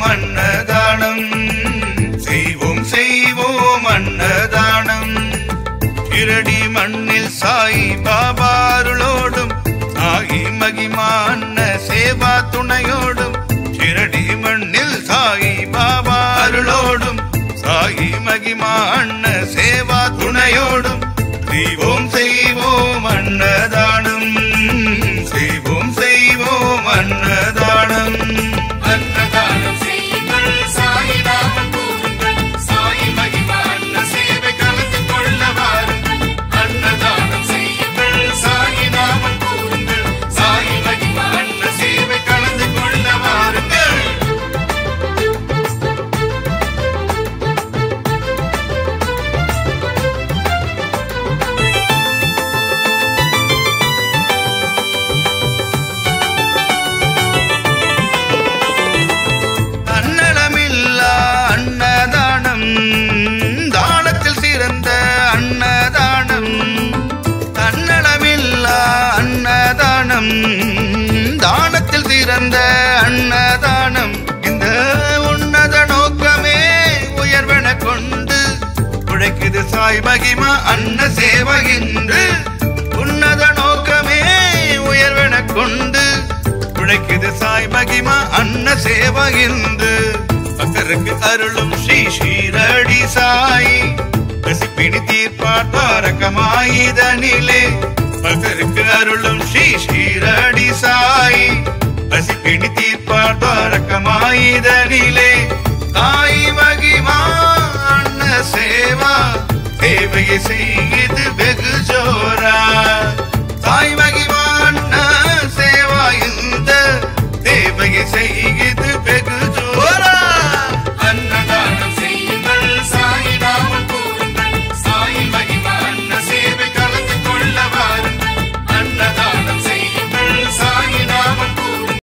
அன்னதானம் செய்வோம் செய்வோம் அன்னதானம் இரடி மண்ணில் சாய் பாபா அருளோடும் சாயி மகிமா அன்ன சேவா துணையோடும் இரடி மண்ணில் சாயி பாபா அருளோடும் சாயி மகிமா அன்ன சேவா துணையோடும் செய்வோம் செய்வோம் அன்னதானம் செய்வோம் செய்வோம் அன்னதானம் அன்னதானம் செய்யுங்கள் சாயிநாமம் கூறுங்கள் சாயி மகிமா அன்ன சேவை கலந்து கொள்ள வாருங்கள் அன்னதானம் செய்யுங்கள் சாயிநாமம் கூறுங்கள் சாயி மகிமா அன்ன சேவை கலந்து கொள்ள வாருங்கள் தன்னலமில்லா அன்னதானம் தானத்தில் சிறந்த அன்னதானம் தன்னலமில்லா அன்னதானம் தானத்தில் சிறந்த அன்னதானம் இந்த உன்னத நோக்கமே உயர்வென கொண்டு உழைக்குது சாய் மகிமா அன்ன சேவகின்று உன்னத நோக்கமே உயர்வென கொண்டு உழைக்குது சாய் மகிமா அன்ன சேவகிந்து பக்தருக்கு அருளும் ஸ்ரீ ஸ்ரீரடி சாய் ரசிப்பினி தீர்ப்பார் தாரகமாயுதனிலே பக்தருக்கு அருளும் ஸ்ரீ ஸ்ரீரடி சாய் ரசிப்பினி தீர்ப்பார் தாரகமாயுதனிலே தாய் மகிமா அன்ன சேவா சேவையை செய்து